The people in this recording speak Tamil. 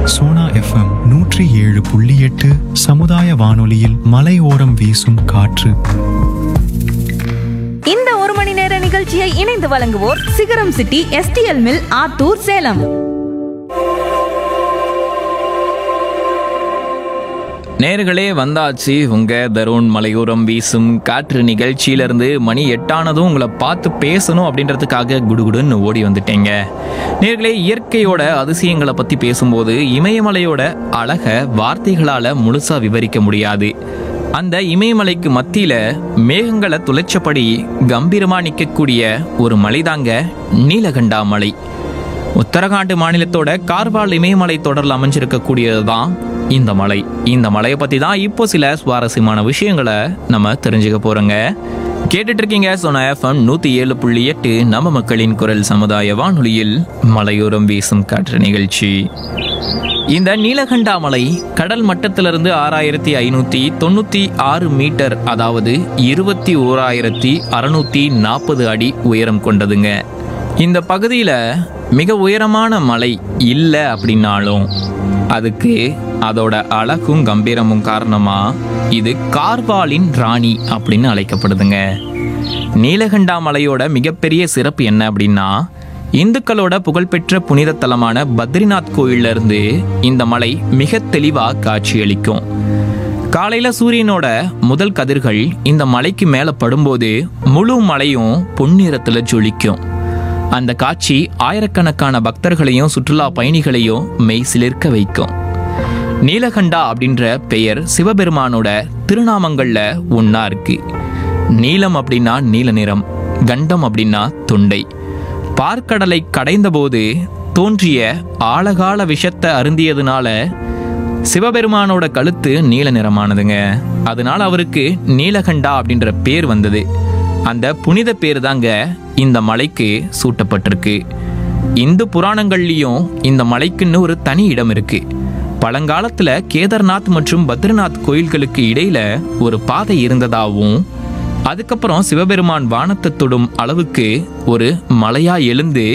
சோனா எஃப்எம் நூற்றி ஏழு புள்ளி எட்டு சமுதாய வானொலியில் மலையோரம் வீசும் காற்று இந்த ஒரு மணி நேர நிகழ்ச்சியை இணைந்து வழங்குவோர் Sigaram city S T L mill Attur Salem நேர்களே வந்தாச்சு உங்க தருண் மலையோரம் வீசும் காற்று நிகழ்ச்சியிலிருந்து மணி எட்டானதும் உங்களை பார்த்து பேசணும் அப்படின்றதுக்காக குடுகுடுன்னு ஓடி வந்துட்டேங்க நேர்களே இயற்கையோட அதிசயங்களை பத்தி பேசும்போது இமயமலையோட அழக வார்த்தைகளால முழுசா விவரிக்க முடியாது அந்த இமயமலைக்கு மத்தியில மேகங்களை துளைச்சபடி கம்பீரமா நிற்கக்கூடிய ஒரு மலைதாங்க நீலகண்டா மலை உத்தரகாண்ட் மாநிலத்தோட கார்வால் இமயமலை தொடரில் அமைஞ்சிருக்கக்கூடியது தான் இந்த மலை இந்த மலையை பற்றி தான் இப்போ சில சுவாரஸ்யமான விஷயங்களை நம்ம தெரிஞ்சுக்க போகிறோங்க கேட்டுட்டு இருக்கீங்க சொன்ன எஃப்எம் நூற்றி ஏழு புள்ளி எட்டு நம்ம மக்களின் குரல் சமுதாய வானொலியில் மலையோரம் வீசும் காற்று நிகழ்ச்சி இந்த நீலகண்டா மலை கடல் மட்டத்திலிருந்து ஆறாயிரத்தி ஐநூற்றி தொண்ணூற்றி ஆறு மீட்டர் அதாவது இருபத்தி ஓராயிரத்தி அறுநூத்தி நாற்பது அடி உயரம் கொண்டதுங்க இந்த பகுதியில் மிக உயரமான மலை இல்லை அப்படின்னாலும் அதுக்கு அதோட அழகும் கம்பீரமும் காரணமா இது கார்வாலின் ராணி அப்படின்னு அழைக்கப்படுதுங்க நீலகண்டா மலையோட மிகப்பெரிய சிறப்பு என்ன அப்படின்னா இந்துக்களோட புகழ்பெற்ற புனித தலமான பத்ரிநாத் கோயில்ல இருந்து இந்த மலை மிக தெளிவா காட்சியளிக்கும் காலையில சூரியனோட முதல் கதிர்கள் இந்த மலைக்கு மேல படும்போது முழு மலையும் பொன்னிறத்துல ஜொலிக்கும் அந்த காட்சி ஆயிரக்கணக்கான பக்தர்களையும் சுற்றுலா பயணிகளையும் மெய் சிலிர்க்க வைக்கும் நீலகண்டா அப்படின்ற பெயர் சிவபெருமானோட திருநாமங்கள்ல ஒண்ணா இருக்கு நீலம் அப்படின்னா நீல நிறம் கண்டம் அப்படின்னா தொண்டை பார்க்கடலை கடைந்தபோது தோன்றிய ஆழகால விஷத்தை அருந்தியதுனால சிவபெருமானோட கழுத்து நீல நிறமானதுங்க அதனால அவருக்கு நீலகண்டா அப்படின்ற பேர் வந்தது அந்த புனித பேர் தாங்க இந்த மலைக்கு சூட்டப்பட்டிருக்கு இந்து புராணங்கள்லயும் இந்த மலைக்குன்னு ஒரு தனி இடம் இருக்கு பழங்காலத்துல கேதார்நாத் மற்றும் பத்ரிநாத் கோயில்களுக்கு இடையில ஒரு பாதை இருந்ததாகவும் அதுக்கப்புறம் சிவபெருமான் வானத்தை தொடும் அளவுக்கு ஒரு மலையா எழுந்து